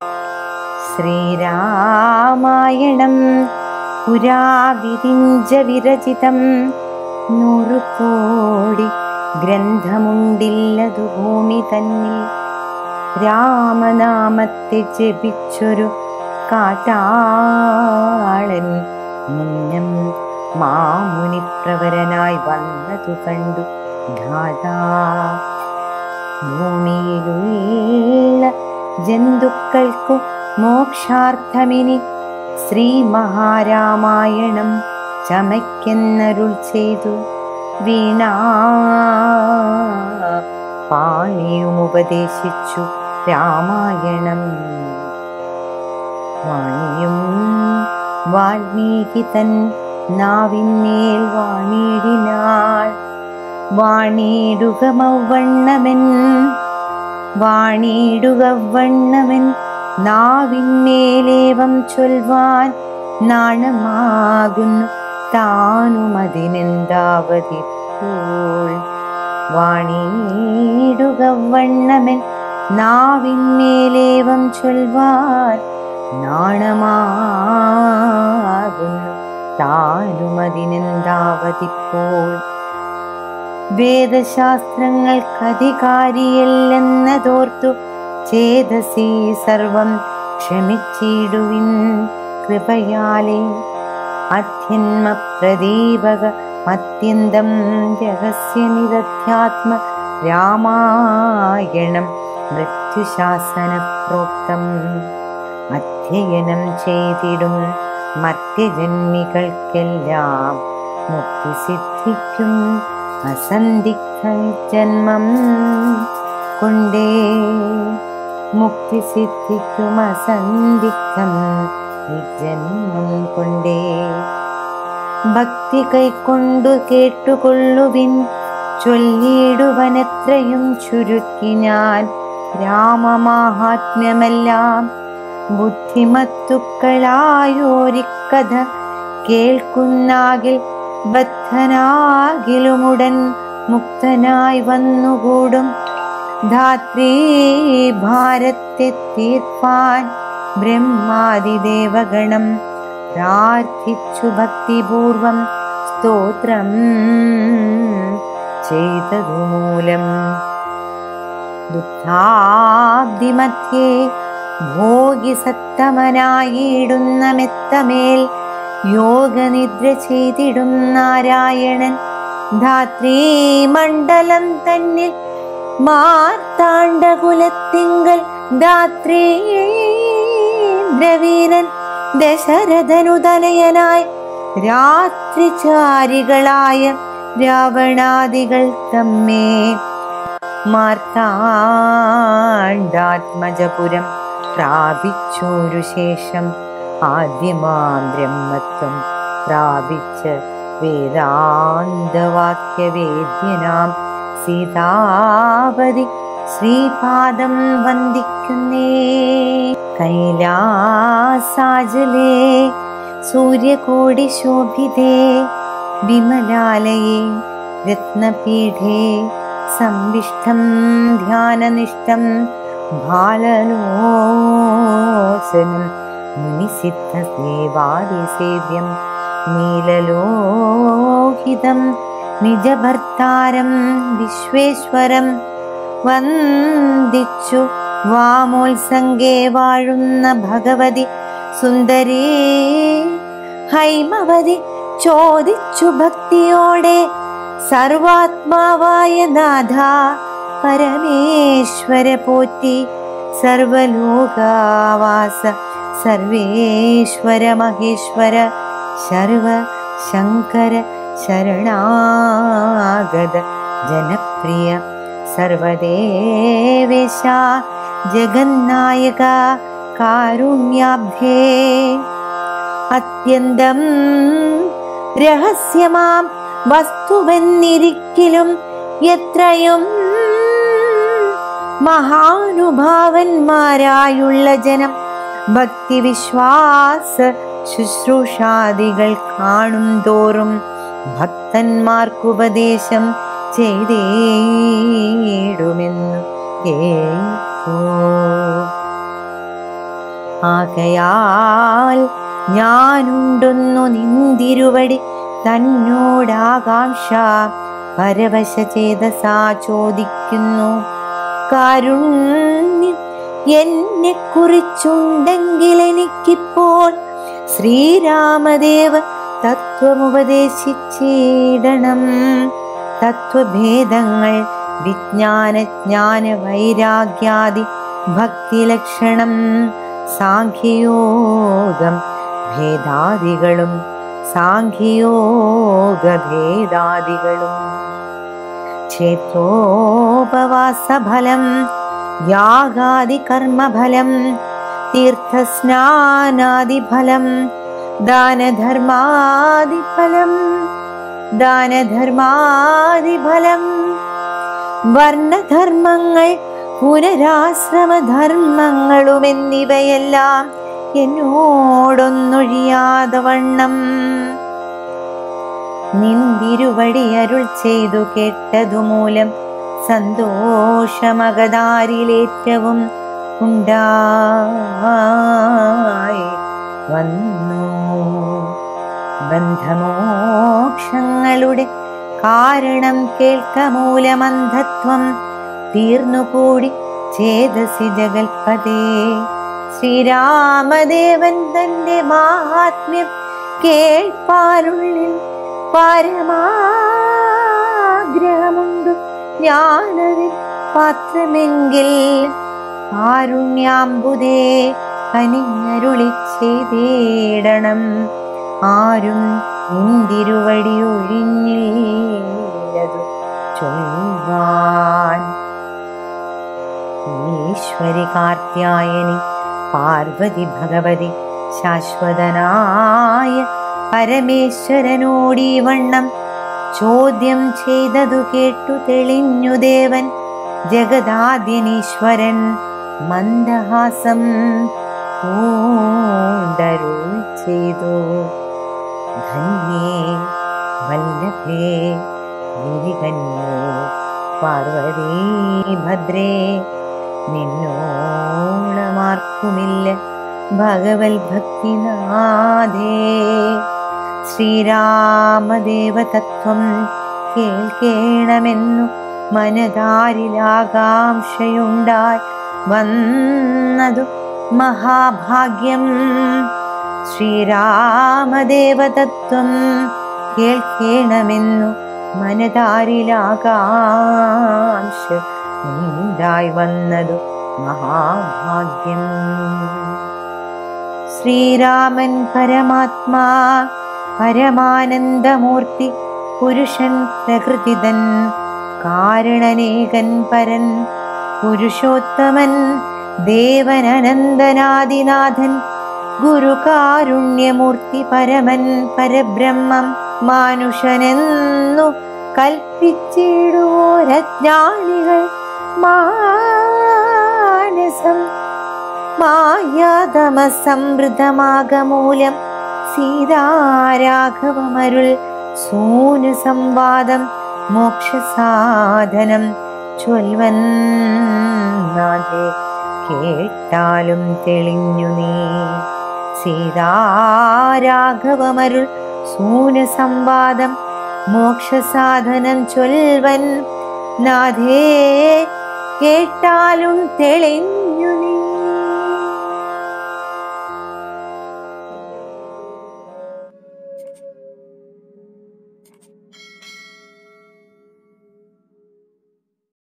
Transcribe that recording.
ശ്രീരാമായണം പുരാവിരിഞ്ച വിരചിതം നൂറു കോടി ഗ്രന്ഥമുണ്ടില്ലതു ഭൂമി തന്നിൽ രാമനാമത്തെ ജപിച്ചൊരു കാട്ടാളൻ മുന്നം മാമുനിപ്രവരനായി വന്നതു കണ്ടു ധാതാ ഭൂമിയിലുള്ള ജന്തുക്കൾക്കു മോക്ഷാർത്ഥമിനി ശ്രീ മഹാരാമായണം ചമയ്ക്കെന്നരുൾ ചെയ്തു വീണ പാണിയും ഉപദേശിച്ചു രാമായണം വാണിയും വാൽമീകി തൻ നാവിന്മേൽ വാണിയിടിനാൾ വാണിയിടുക മൗവണ്ണമൻ വാണിയിടുക വണ്ണമൻ നാവിന്മേലേവം ചൊൽവാൻ നാണമാകുന്നു താനും അതിനെന്താവതിപ്പോൾ വാണിയിടുക വണ്ണമൻ നാവിന്മേലേവം ചൊൽവാൻ നാണമാകുന്നു താനും അതിനെന്താവതിപ്പോൾ വേദശാസ്ത്രങ്ങൾക്കധികാരിയല്ലെന്നതോർത്തു ചേതസി സർവം ക്ഷമിച്ചിടുവിൻ കൃപയാലേ അത്യന്മ പ്രദീപക അത്യന്തം രഹസ്യനിരധ്യാത്മ രാമായണം മൃത്യുശാസന പ്രോക്തം അധ്യയനം ചെയ്തിടും മധ്യജന്മികൾക്കെല്ലാം മുക്തി സിദ്ധിക്കും അസന്ധിഗ്ധ ജന്മം കൊണ്ടേ മുക്തി സിദ്ധിക്കും അസന്ധിഗ്ധം ജന്മം കൊണ്ടേ ഭക്തി കൈക്കൊണ്ടു കേട്ടുകൊള്ളുവിൻ ചൊല്ലിയിടുവനെത്രയും ചുരുക്കി ഞാൻ രാമമാഹാത്മ്യമെല്ലാം ബുദ്ധിമത്തുക്കളായോരിക്കഥ കേൾക്കുന്നാകിൽ ബദ്ധനാകിലുമുടൻ മുക്തനായി വന്നുകൂടും ധാത്രീ ഭാരത്തെ തീർപ്പാൻ ബ്രഹ്മാതിദേവഗണം പ്രാർത്ഥിച്ചു ഭക്തിപൂർവം സ്തോത്രം ചെയ്തതു മൂലം ദുഃഖാബ്ദിമധ്യേ ഭോഗി സത്തമനായിടുന്ന മെത്തമേൽ യോഗനിദ്ര ചെയ്തിടും നാരായണൻ ധാത്രീ മണ്ഡലം തന്നിൽ മാർത്താണ്ഡകുലത്തിങ്കൽ ധാത്രീ ദ്രവീരൻ ദശരഥനുതനയനായി രാത്രിചാരികളായ രാവണാദികൾ തമ്മേ മാർത്താണ്ഡാത്മജപുരം പ്രാപിച്ചൊരു ശേഷം ആദ്യമാം ബ്രഹ്മത്വം പ്രാപിച്ച വേദാന്തവാക്യവേദ്യനാം സീതാപതി ശ്രീപാദം വന്ദിക്കുന്നേ കൈലാസാജലേ സൂര്യകോടി ശോഭിതേ വിമലാലയേ രത്നപീഠേ സംവിഷ്ടം ധ്യാനനിഷ്ടം ഭാലലോചനം മുനിസിദ്ധസേവാദിസേവ്യം നീലലോഹിതം നിജഭർത്താരം വിശ്വേശ്വരം വന്ദിച്ചു വാമോത്സംഗേ വാഴുന്ന ഭഗവതി സുന്ദരീ ഹൈമവതി ചോദിച്ചു ഭക്തിയോടെ സർവാത്മാവായ നാഥ പരമേശ്വര പോറ്റി സർവലോകാവാസ സർവേശ്വര മഹേശ്വര ശർവ ശങ്കര ശരണാഗത ജനപ്രിയ സർവദേവേശ ജഗന്നായക കാരുണ്യാബ്ധേ അത്യന്തം രഹസ്യമാം വസ്തുവെന്നിരിക്കലും എത്രയും മഹാനുഭാവന്മാരായുള്ള ജനം ഭക്തിവിശ്വാസ ശുശ്രൂഷാദികൾ കാണും തോറും ഭക്തന്മാർക്കുപദേശം ചെയ്തേടുമെന്നു കേൾക്കൂ ആകയാൽ ഞാനുണ്ടൊന്നു നിന്തിരുവടി തന്നോടാകാംക്ഷ പരവശ ചേതസാ ചോദിക്കുന്നു കാരുണ്യം എന്നെ കുറിച്ചുണ്ടെങ്കിൽ എനിക്കിപ്പോൾ ശ്രീരാമദേവ തത്വമുപദേശിച്ചിടണം തത്വഭേദങ്ങൾ വിജ്ഞാന ജ്ഞാന വൈരാഗ്യാദി ഭക്തിലക്ഷണം സാഖ്യയോഗം ഭേദാദികളും സാഖ്യയോഗ ഭേദാദികളും ക്ഷേത്രോപവാസഫലം യാഗാദി കർമ്മഫലം തീർത്ഥസ്നാനാദിഫലം ദാനധർമാദിഫലം ദാനധർമാദിഫലം വർണ്ണധർമ്മങ്ങൾ പുനരാശ്രമധർമ്മങ്ങളും എന്നിവയെല്ലാം എന്നോടൊന്നൊഴിയാതെ വണ്ണം നിന്തിരുവടി അരുൾ ചെയ്തു കേട്ടതുമൂലം സന്തോഷമകതാരിലേറ്റവും ഉണ്ടായി വന്നു ബന്ധമോക്ഷങ്ങളുടെ കാരണം കേൾക്കമൂലമന്ധത്വം തീർന്നുകൂടി ചേതസി ജഗൽപതേ ശ്രീരാമദേവൻ തന്റെ മാഹാത്മ്യം കേൾപ്പാനുള്ളിൽ പരമാഗ്രഹമുണ്ടു ഞാനതിൽ പാത്രമെങ്കിൽ കാരുണ്യാമ്പുതേ കനിഞ്ഞരുളി ചെയ്തേടണം ആരും ഇന്തിരുവടി ഒഴിഞ്ഞില്ലതു ചൊല്ലുവാൻ ഈശ്വരി കാർത്യായനി പാർവതി ഭഗവതി ശാശ്വതനായ പരമേശ്വരനോടീ വണ്ണം ചോദ്യം ചെയ്തതു കേട്ടു തെളിഞ്ഞു ദേവൻ ജഗദാദ്യനീശ്വരൻ മന്ദഹാസം പൂണ്ടരുൾ ചെയ്തു ധന്യേ വല്ലഭേ ഗിരികന്യേ പാർവതീ ഭദ്രേ നിന്നോളമാർക്കുമില്ല ഭഗവൽ ഭക്തിനാഥേ ശ്രീരാമദേവതത്വം കേൾക്കേണമെന്നു മനതാരിലാകാംക്ഷയുണ്ടായി വന്നതു മഹാഭാഗ്യം ശ്രീരാമദേവതത്വം കേൾക്കേണമെന്നു മനതാരിലാകാംക്ഷ ഉണ്ടായി വന്നതു മഹാഭാഗ്യം ശ്രീരാമൻ പരമാത്മാ പരമാനന്ദമൂർത്തി പുരുഷൻ പ്രകൃതിതൻ കാരണനേകൻ പരൻ പുരുഷോത്തമൻ ദേവൻ അനന്തനാദിനാഥൻ ഗുരുകാരുണ്യമൂർത്തി പരമൻ പരബ്രഹ്മം മാനുഷനെന്നു കൽപ്പിച്ചിടുവോരജ്ഞാനികൾ മാനസം മായാതമസമൃദ്ധമാകമൂലം സീതാരാഘവമരുൾ സൂനു സംവാദം മോക്ഷസാധനം ചൊൽവന്നാതെ കേട്ടാലും തെളിഞ്ഞു നീ സീതാരാഘവമരുൾ സൂനു സംവാദം മോക്ഷസാധനം ചൊൽവൻ നാഥേ കേട്ടാലും തെളിഞ്ഞു